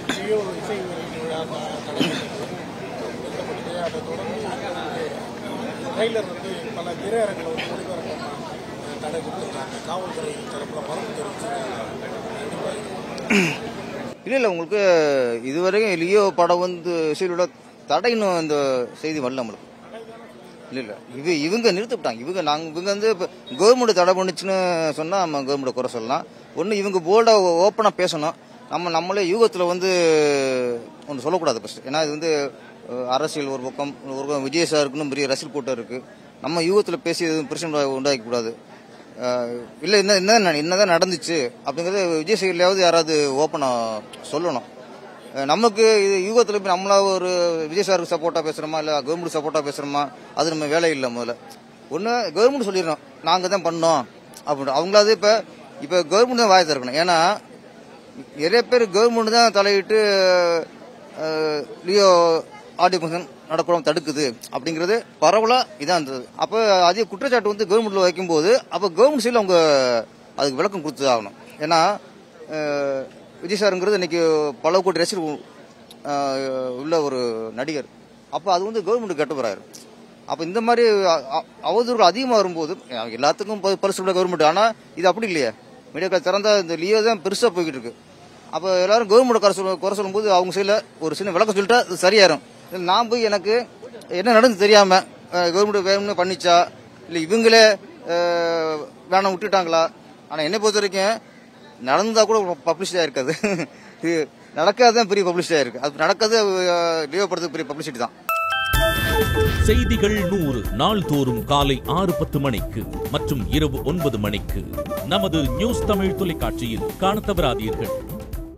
Leo இசை வெளியீட்டு விழா நடத்தப்பட்டது அதை தொடர்ந்து ட்ரெய்லர் வந்து பல திரையரங்கில் வந்து ஒளிபரப்பாக தடை கொடுத்துருக்காங்க காவல்துறை தரப்பில் மறுப்பு தெரிவிச்சிருக்காங்க இல்லை இல்லை உங்களுக்கு இதுவரைக்கும் லியோ படம் வந்து சீரோட தடைன்னு அந்த செய்தி வரல நம்மளுக்கு இல்லை இல்லை இது இவங்க நிறுத்திவிட்டாங்க இவங்க நாங்கள் இவங்க வந்து இப்போ கவர்மெண்ட் தடை பண்ணுச்சுன்னு சொன்னால் நம்ம கவர்மெண்ட் குறை சொல்லலாம் ஒன்று இவங்க போல்டாக ஓப்பனாக பேசணும் நம்ம நம்மளே யூகத்தில் வந்து ஒன்று சொல்லக்கூடாது ஃபஸ்ட்டு ஏன்னா இது வந்து அஹ், அரசியல் ஒரு பக்கம் ஒரு பக்கம் விஜய் சாருக்குன்னு பெரிய ரசிகல் கூட்டம் இருக்குது நம்ம யூகத்தில் பேசி எதுவும் பிரச்சனை உண்டாக்கி கூடாது இல்லை என்ன என்ன என்னதான் நடந்துச்சு அப்படிங்கறது விஜய் சைட்லயாவது யாராவது ஓப்பனாக சொல்லணும் அஹ் நமக்கு இது யூகத்தில் இப்போ நம்மளா ஒரு விஜய் சாருக்கு சப்போர்ட்டாக பேசுகிறோமா இல்லை கவர்மெண்ட் சப்போர்ட்டாக பேசுகிறோமா அது நம்ம வேலை இல்லை முதல்ல ஒன்று கவர்மெண்ட் சொல்லிடுறோம் நாங்கள் தான் பண்ணோம் அப்படின்னு அவங்களாவது இப்போ இப்போ கவர்மெண்ட் தான் வாயை திறக்கணும் ஏன்னா நிறைய பேர் கவர்மெண்ட் தான் தலையிட்டு அஹ், லியோ ஆடியோ ஃபங்க்ஷன் நடக்கூடாம தடுக்குது அப்படிங்கிறது பரவலாக இதான் இருந்தது அப்போ அதிக குற்றச்சாட்டு வந்து கவர்மெண்ட்டில் வைக்கும்போது அப்போ கவர்மெண்ட் சைடில் அவங்க அதுக்கு விளக்கம் கொடுத்து ஆகணும் ஏன்னா அஹ், விஜய் சாருங்கிறது இன்னைக்கு பல கோடி ரசிகர் அஹ், உள்ள ஒரு நடிகர் அப்போ அது வந்து கவர்மெண்ட் கட்டுப்படாரு அப்போ இந்த மாதிரி அ- அ- அவதூறுகள் அதிகமாக வரும்போது அஹ், எல்லாத்துக்கும் ப- பரிசு விட கவர்மெண்ட் ஆனால் இது அப்படி இல்லையே மீடியாக்கள் திறந்தா இந்த லியோ தான் பெருசாக போய்கிட்டு இருக்கு அப்போ எல்லாரும் கவர்மெண்ட் குறை சொல்ல குறை சொல்லும்போது அவங்க சைடில் ஒரு சின்ன விளக்கம் சொல்லிட்டா அது சரியாயிரும் இதுல நான் போய் எனக்கு என்ன நடந்து தெரியாமல் கவர்மெண்ட் வேணும்னு பண்ணிச்சா இல்லை இவங்களே அஹ், வேணாம் விட்டுட்டாங்களா ஆனால் என்னை பொறுத்த வரைக்கும் நடந்தா கூட பப்ளிசிட்டியாக இருக்காது இது நடக்காதான் பெரிய பப்ளிசிட்டியாக இருக்கு அது நடக்காது லியோ படத்துக்கு பெரிய பப்ளிசிட்டி தான் செய்திகள் நூறு நாள்தோறும் காலை ஆறு பத்து மணிக்கு மற்றும் இரவு ஒன்பது மணிக்கு நமது நியூஸ் தமிழ் தொலைக்காட்சியில் காணத் தவறாதீர்கள்